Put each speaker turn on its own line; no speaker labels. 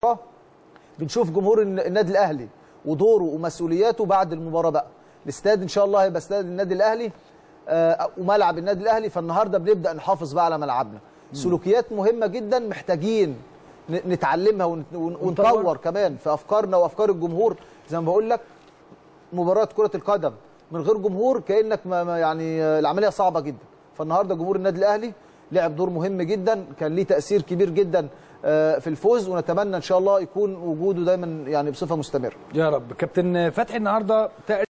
بنشوف جمهور الن- النادي الاهلي ودوره ومسؤولياته بعد المباراه بقى الاستاد ان شاء الله هيبقى استاد النادي الاهلي آه، وملعب النادي الاهلي فالنهارده بنبدا نحافظ بقى على ملعبنا سلوكيات مهمه جدا محتاجين ن- نتعلمها ون- ون- ونطور كمان في افكارنا وافكار الجمهور زي ما بقول لك مباراه كره القدم من غير جمهور كانك ما ما يعني آه، العمليه صعبه جدا فالنهارده جمهور النادي الاهلي لعب دور مهم جدا كان ليه تاثير كبير جدا آه، في الفوز ونتمنى ان شاء الله يكون وجوده دايما يعني بصفه مستمره
يا رب كابتن فتحي النهارده